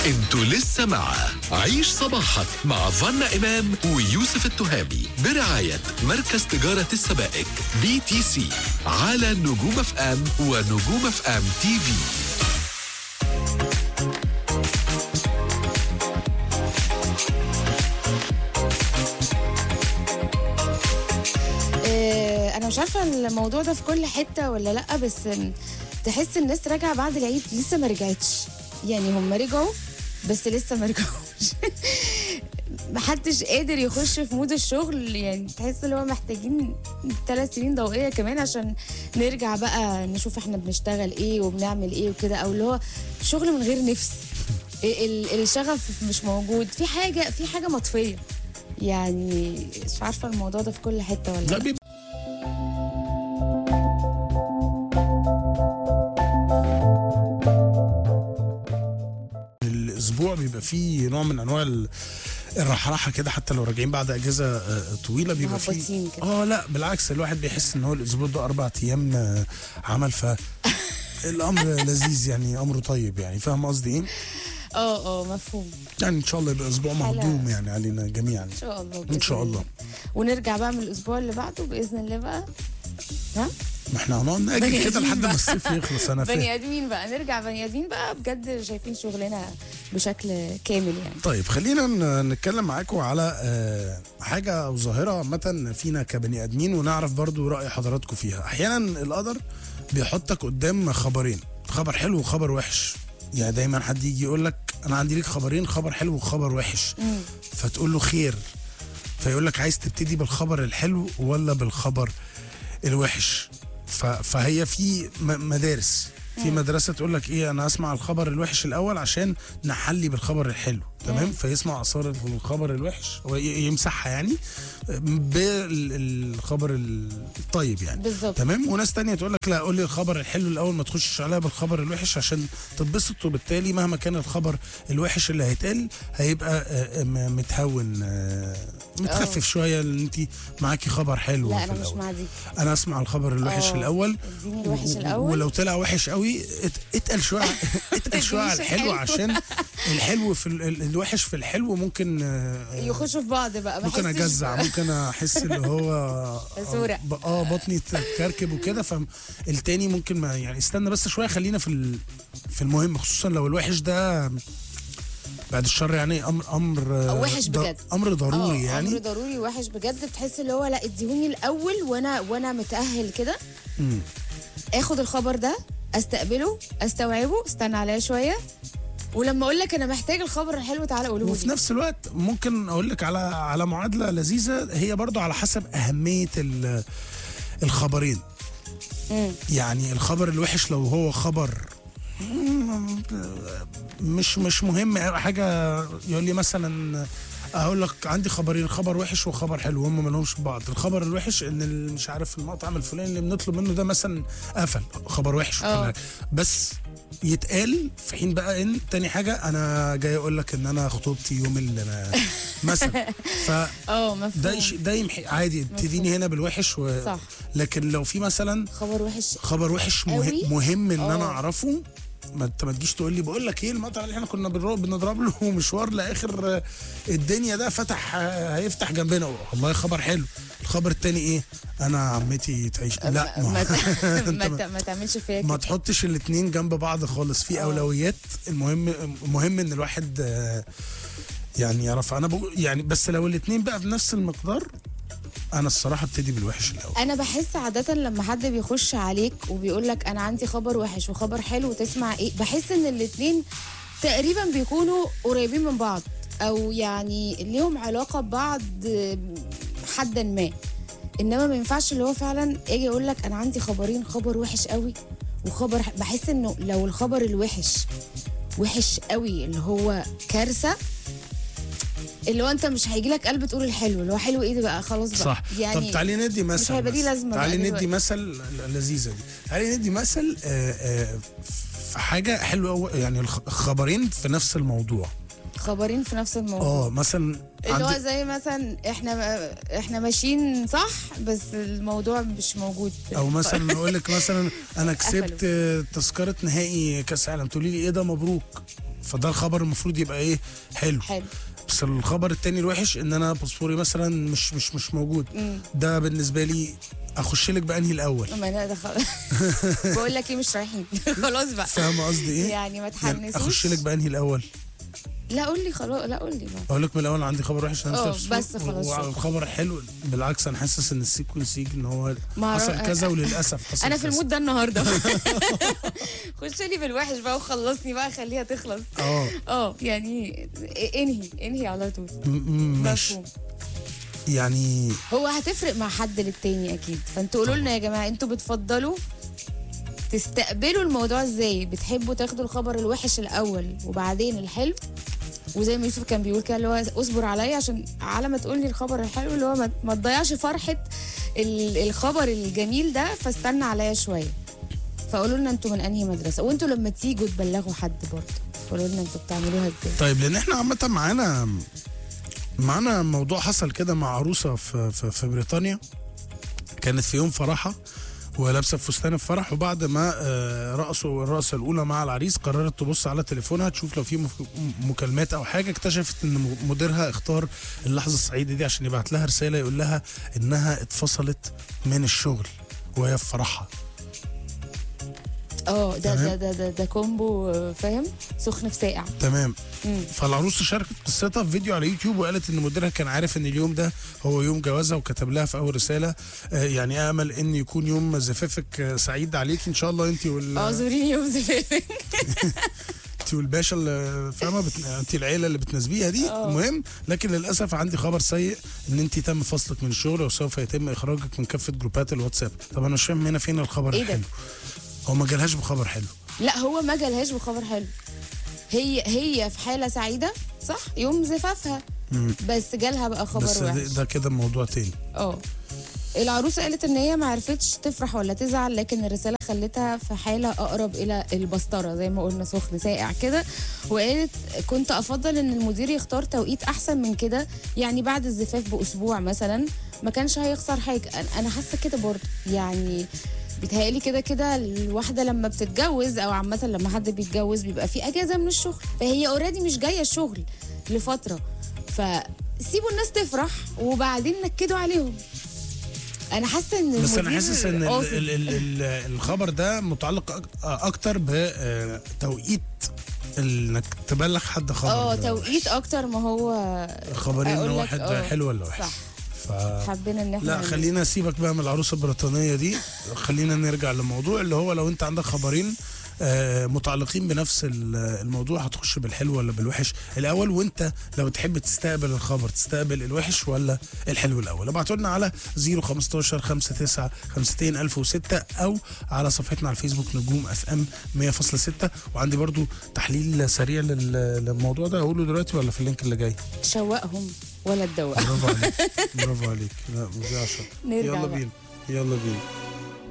انتوا لسه مع عيش صباحك مع فنا إمام ويوسف التهامي برعاية مركز تجارة السبائك بي تي سي على نجوم اف ام ونجوم اف ام تي في آه، انا مش عارفه الموضوع ده في كل حته ولا لا بس آم، تحس الناس راجعه بعد العيد لسه ما رجعتش يعني هم رجعوا بس لسه ما رجعوش محدش قادر يخش في مود الشغل يعني تحس اللي هو محتاجين ثلاث سنين ضوئيه كمان عشان نرجع بقى نشوف احنا بنشتغل ايه وبنعمل ايه وكده او اللي هو شغل من غير نفس ال- ال- الشغف مش موجود في حاجه في حاجه مطفيه يعني مش عارفه الموضوع ده في كل حته ولا لا لا بيبقى الاسبوع بيبقى فيه نوع من انواع ال- الرحراحه كده حتى لو راجعين بعد اجازه آه، طويله بيبقى مهبطين فيه كده. اه لا بالعكس الواحد بيحس ان هو الاسبوع ده اربع ايام آه، عمل ف الامر لذيذ يعني امره طيب يعني فاهم قصدي ايه؟ اه اه مفهوم يعني ان شاء الله يبقى اسبوع حلو. مهضوم يعني علينا جميعا ان شاء الله ان بإذن شاء الله ونرجع بقى من الاسبوع اللي بعده باذن الله بقى ها ما احنا هنقعد بني ناجل كده آدمين لحد ما بقى. الصيف يخلص انا فاهم بني ادمين بقى نرجع بني ادمين بقى بجد شايفين شغلنا بشكل كامل يعني طيب خلينا ن- نتكلم معاكم على آه، حاجة أو ظاهرة عامة فينا كبني آدمين ونعرف برضو رأي حضراتكم فيها أحيانا القدر بيحطك قدام خبرين خبر حلو وخبر وحش يعني دايما حد يجي يقول لك أنا عندي ليك خبرين خبر حلو وخبر وحش فتقول له خير فيقول لك عايز تبتدي بالخبر الحلو ولا بالخبر الوحش ف- فهي في م- مدارس في مدرسه تقول لك ايه انا اسمع الخبر الوحش الاول عشان نحلي بالخبر الحلو تمام فيسمع اثار الخبر الوحش ويمسحها يعني بالخبر الطيب يعني بالظبط. تمام وناس تانية تقول لك لا قول لي الخبر الحلو الاول ما تخشش عليها بالخبر الوحش عشان تتبسط وبالتالي مهما كان الخبر الوحش اللي هيتقال هيبقى آه، آه، م- متهون آه، متخفف شويه لان انت معاكي خبر حلو لا في انا مش الأول. مع دي انا اسمع الخبر الوحش آه، الاول اديني الوحش و- و- الأول. ولو طلع وحش قوي ات- اتقل شويه اتقل شويه على تدينيش الحلو الحلو. عشان الحلو في ال- ال- الوحش في الحلو ممكن آه، يخشوا في بعض بقى ما ممكن أحسش اجزع بقى. ممكن احس اللي هو سورة. ب- اه بطني تكركب وكده فالتاني ممكن ما يعني استنى بس شويه خلينا في ال- في المهم خصوصا لو الوحش ده بعد الشر يعني امر امر آه، وحش ض- بجد. امر ضروري آه، يعني امر ضروري وحش بجد بتحس اللي هو لا اديهوني الاول وانا وانا متاهل كده مم. اخد الخبر ده استقبله استوعبه استنى عليا شويه ولما اقول لك انا محتاج الخبر الحلو تعالى قوله وفي لي نفس الوقت ممكن اقول لك على على معادله لذيذه هي برضو على حسب اهميه ال- الخبرين مم. يعني الخبر الوحش لو هو خبر مش مش مهم أوي حاجه يقول لي مثلا اقول لك عندي خبرين خبر وحش وخبر حلو هم ما لهمش بعض الخبر الوحش ان ال- مش عارف المطعم الفلاني اللي بنطلب منه ده مثلا قفل خبر وحش آه. وكل- بس يتقال في حين بقى ان تاني حاجه انا جاي اقول لك ان انا خطوبتي يوم ال- مثلا ف اه مفهوم ده يش- ده يمحي عادي تديني هنا بالوحش و... صح. لكن لو في مثلا خبر وحش خبر وحش قوي؟ مهم, مهم ان انا آه. اعرفه ما انت ما تجيش تقول لي بقول لك ايه المطعم اللي احنا كنا بنروح بنضرب له مشوار لاخر آه، الدنيا ده فتح آه، هيفتح جنبنا والله خبر حلو الخبر التاني ايه انا عمتي تعيش لا ما, ما, ما, أنت ما, ما- ت- ما تعملش فيا ما كده تحطش الاتنين جنب بعض خالص في آه. اولويات المهم مهم ان الواحد آه، يعني يعرف انا بقول يعني بس لو الاتنين بقى بنفس المقدار انا الصراحه ابتدي بالوحش الاول انا بحس عاده لما حد بيخش عليك وبيقول لك انا عندي خبر وحش وخبر حلو وتسمع ايه بحس ان الاتنين تقريبا بيكونوا قريبين من بعض او يعني ليهم علاقه ببعض حدا ما انما ما ينفعش اللي هو فعلا اجي اقول لك انا عندي خبرين خبر وحش قوي وخبر ح- بحس انه لو الخبر الوحش وحش قوي اللي هو كارثه اللي هو انت مش هيجي لك قلب تقول الحلو اللي هو حلو ايه ده بقى خلاص بقى صح يعني طب تعالي ندي مثل هيبقى دي بس. لازمة تعالي بقى ندي دلوقتي. مثل ل- لذيذه دي تعالي ندي مثل آه، آه، في حاجه حلوه أوي، يعني الخ- خبرين في نفس الموضوع خبرين في نفس الموضوع اه مثلا اللي هو عندي زي مثلا احنا احنا ماشيين صح بس الموضوع مش موجود او مثلا اقول لك مثلا انا قفلوا. كسبت آه، تذكره نهائي كاس عالم تقولي لي ايه ده مبروك فده الخبر المفروض يبقى ايه حلو حلو بس الخبر التاني الوحش ان انا باسبوري مثلا مش مش مش موجود مم. ده بالنسبه لي اخش لك بانهي الاول ما لا ده خلاص بقول لك ايه مش رايحين خلاص بقى فاهم قصدي ايه يعني ما يعني تحنسوش اخش لك بانهي الاول لا قول لي خلاص لا قول لي بقى. اقول لك من الاول عندي خبر وحش انا اه، مش بس خلاص شكرا. والخبر الحلو بالعكس انا حاسس ان السيكونس يجي ان هو ما حصل أعرف- كذا وللاسف حصل انا في كذا. المود ده النهارده خش لي في الوحش بقى وخلصني بقى خليها تخلص اه اه يعني انهي انهي على طول م- م- ماشي مفهوم يعني هو هتفرق مع حد للتاني اكيد فانتوا قولوا لنا يا جماعه انتوا بتفضلوا تستقبلوا الموضوع ازاي بتحبوا تاخدوا الخبر الوحش الاول وبعدين الحلو وزي ما يوسف كان بيقول كده اللي هو اصبر عليا عشان على ما تقول لي الخبر الحلو اللي هو ما, ما تضيعش فرحه ال- الخبر الجميل ده فاستنى عليا شويه فقولوا لنا انتوا من انهي مدرسه وانتوا لما تيجوا تبلغوا حد برضه قولوا لنا انتوا بتعملوها ازاي طيب لان احنا عامه معانا معانا موضوع حصل كده مع عروسه في في, في بريطانيا كانت في يوم فرحها ولابسه فستان الفرح وبعد ما آه، رقصوا الرقصه الاولى مع العريس قررت تبص على تليفونها تشوف لو في مف- مكالمات او حاجه اكتشفت ان م- مديرها اختار اللحظه السعيده دي عشان يبعت لها رساله يقول لها انها اتفصلت من الشغل وهي في فرحها اه ده تمام. ده ده ده, ده كومبو آه، فاهم سخن في ساقع تمام مم. فالعروسه شاركت قصتها في فيديو على يوتيوب وقالت ان مديرها كان عارف ان اليوم ده هو يوم جوازها وكتب لها في اول رساله آه، يعني امل ان يكون يوم زفافك آه، سعيد عليك ان شاء الله انت وال اعذريني يوم زفافك انت والباشا اللي فاهمه بت... انت العيله اللي بتناسبيها دي اه. المهم لكن للاسف عندي خبر سيء ان انت تم فصلك من الشغل وسوف يتم اخراجك من كافه جروبات الواتساب طب انا مش فاهم هنا فين الخبر ايه ده؟ الحلو هو ما جالهاش بخبر حلو لا هو ما جالهاش بخبر حلو هي هي في حاله سعيده صح يوم زفافها مم. بس جالها بقى خبر بس ده, وحش ده كده موضوع تاني اه العروسه قالت ان هي ما عرفتش تفرح ولا تزعل لكن الرساله خلتها في حاله اقرب الى البسطره زي ما قلنا سخن ساقع كده وقالت كنت افضل ان المدير يختار توقيت احسن من كده يعني بعد الزفاف باسبوع مثلا ما كانش هيخسر حاجه أنا- انا حاسه كده برضه يعني بيتهيألي كده كده الواحدة لما بتتجوز أو عامة لما حد بيتجوز بيبقى في أجازة من الشغل فهي اوريدي مش جاية الشغل لفترة فسيبوا الناس تفرح وبعدين نكدوا عليهم أنا حاسة إن بس انا المدير حاسس ان ال قاصد. ال ال ال الخبر ده متعلق أك- اكتر بتوقيت انك تبلغ حد خبر اه توقيت أكتر ما هو خبرين ان أقول لك واحد اه. حلو ولا وحش صح ف... حبينا إن احنا لا خلينا سيبك بقى من العروسه البريطانيه دي خلينا نرجع للموضوع اللي هو لو انت عندك خبرين آه، متعلقين بنفس ال- الموضوع هتخش بالحلو ولا بالوحش الاول وانت لو تحب تستقبل الخبر تستقبل الوحش ولا الحلو الاول ابعتوا لنا على 015 59 52 1006 او على صفحتنا على الفيسبوك نجوم اف ام 100.6 وعندي برضو تحليل سريع لل- للموضوع ده اقوله دلوقتي ولا في اللينك اللي جاي شوقهم ولا تدوق برافو عليك برافو عليك لا مذيع شاطر نرجع يلا بقى. بينا يلا بينا